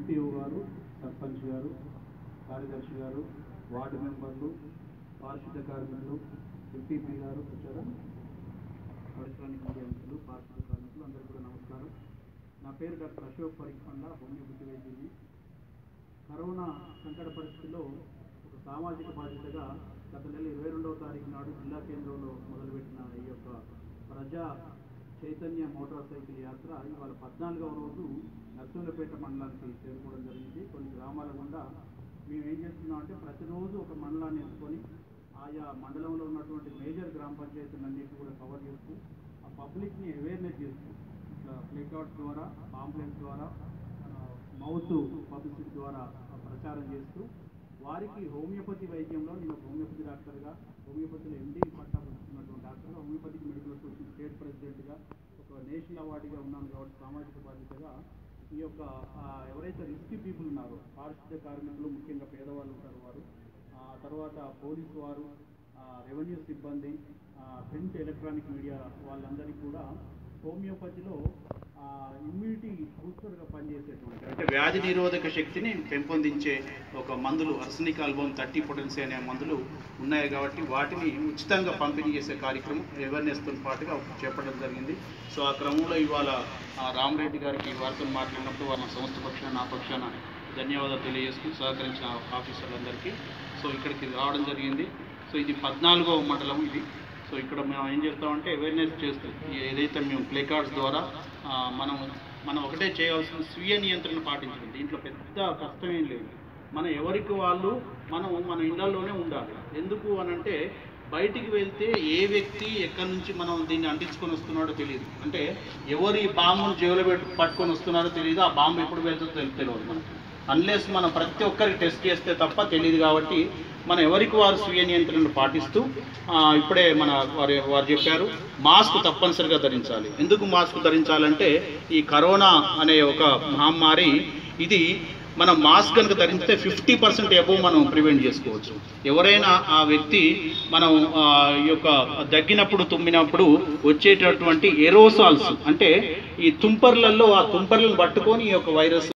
MPO గారు సర్పంచ్ గారు కార్యదర్శి గారు వార్డు మెంబర్లు పారిశుద్ధ కార్మికులు ఎంపీపీ గారు వచ్చారా ఎలక్ట్రానిక్ మీడియా మిత్రులు పారిశుద్ధ కార్మికులు అందరికీ కూడా నమస్కారం నా పేరు డాక్టర్ అశోక్ పరిఖండ హోమియోపతి వైద్యుని కరోనా సంకట పరిస్థితుల్లో ఒక సామాజిక బాధ్యతగా గత నెల ఇరవై రెండవ తారీఖు నాడు జిల్లా కేంద్రంలో మొదలుపెట్టిన ఈ యొక్క ప్రజా చైతన్య మోటార్ సైకిల్ యాత్ర ఇవాళ పద్నాలుగవ రోజు నర్సింహపేట మండలానికి చేరుకోవడం జరిగింది కొన్ని గ్రామాల గుండా మేము ఏం చేస్తున్నాం అంటే ప్రతిరోజు ఒక మండలాన్ని ఎంచుకొని ఆయా మండలంలో ఉన్నటువంటి మేజర్ గ్రామ పంచాయతీలన్నింటినీ కూడా కవర్ చేస్తూ ఆ పబ్లిక్ని అవేర్నెస్ చేస్తూ ఇట్లా ప్లేకార్డ్స్ ద్వారా పాంప్లెట్స్ ద్వారా మౌత్ పబ్లిసిటీ ద్వారా ప్రచారం చేస్తూ వారికి హోమియోపతి వైద్యంలో నేను ఒక హోమియోపతి డాక్టర్గా హోమియోపతిలో ఎండి పట్టా పొందుతున్నటువంటి డాక్టర్గా హోమియోపతిక్ మెడికల్ అసోసియేషన్ స్టేట్ ప్రెసిడెంట్గా ఒక నేషనల్ అవార్డుగా ఉన్నాను కాబట్టి సామాజిక బాధ్యతగా ఈ యొక్క ఆ, ఎవరైతే రిస్కీ పీపుల్ ఉన్నారో పారిశుద్ధ్య కార్మికులు ముఖ్యంగా పేదవాళ్ళు ఉంటారు వారు ఆ తర్వాత పోలీసు వారు ఆ, రెవెన్యూ సిబ్బంది ఆ, ప్రింట్ ఎలక్ట్రానిక్ మీడియా వాళ్ళందరికీ కూడా హోమియోపతిలో ఆ, ఇమ్యూనిటీ బూస్టర్గా పనిచేసేటువంటి అంటే వ్యాధి నిరోధక శక్తిని పెంపొందించే ఒక మందులు అర్సనిక్ ఆల్బమ్ థర్టీ పొటెన్సీ అనే మందులు ఉన్నాయి కాబట్టి వాటిని ఉచితంగా పంపిణీ చేసే కార్యక్రమం అవేర్నెస్తో పాటుగా చేపట్టడం జరిగింది సో ఆ క్రమంలో ఇవాళ ఆ, రామరెడ్డి గారికి వారితో మాట్లాడినప్పుడు వాళ్ళ సంస్థ పక్షాన నా పక్షాన ధన్యవాదాలు తెలియజేస్తూ సహకరించిన ఆఫీసర్లందరికీ సో ఇక్కడికి రావడం జరిగింది సో ఇది పద్నాలుగో మండలం ఇది సో ఇక్కడ మేము ఏం చేస్తామంటే అవేర్నెస్ చేస్తాం ఈ ఏదైతే మేము ప్లే కార్డ్స్ ద్వారా ఆ, మనం మనం ఒకటే చేయవలసిన స్వీయ నియంత్రణ పాటించడం దీంట్లో పెద్ద కష్టం ఏం లేదు మన ఎవరికి వాళ్ళు మనం మన ఇళ్లలోనే ఉండాలి ఎందుకు అని అంటే బయటికి వెళ్తే ఏ వ్యక్తి ఎక్కడి నుంచి మనం దీన్ని అంటించుకొని వస్తున్నాడో తెలియదు అంటే ఎవరు ఈ బాంబును జేబులో పెట్టి పట్టుకొని వస్తున్నారో తెలియదు ఆ బాంబు ఎప్పుడు వెళ్తుందో తెలి- తెలియదు మనకి అన్లెస్ మనం ప్రతి ఒక్కరికి టెస్ట్ చేస్తే తప్ప తెలియదు కాబట్టి మనం ఎవరికి వారు స్వీయ నియంత్రణను పాటిస్తూ ఆ, ఇప్పుడే మన వారు వారు చెప్పారు మాస్క్ తప్పనిసరిగా ధరించాలి ఎందుకు మాస్క్ ధరించాలంటే ఈ కరోనా అనే ఒక మహమ్మారి ఇది మనం మాస్క్ కనుక ధరిస్తే ఫిఫ్టీ పర్సెంట్ ఎబో మనం ప్రివెంట్ చేసుకోవచ్చు ఎవరైనా ఆ వ్యక్తి మనం ఆ, ఈ యొక్క దగ్గినప్పుడు తుమ్మినప్పుడు వచ్చేటటువంటి ఎరోసాల్స్ అంటే ఈ తుంపర్లలో ఆ తుంపర్లను పట్టుకొని ఈ యొక్క వైరస్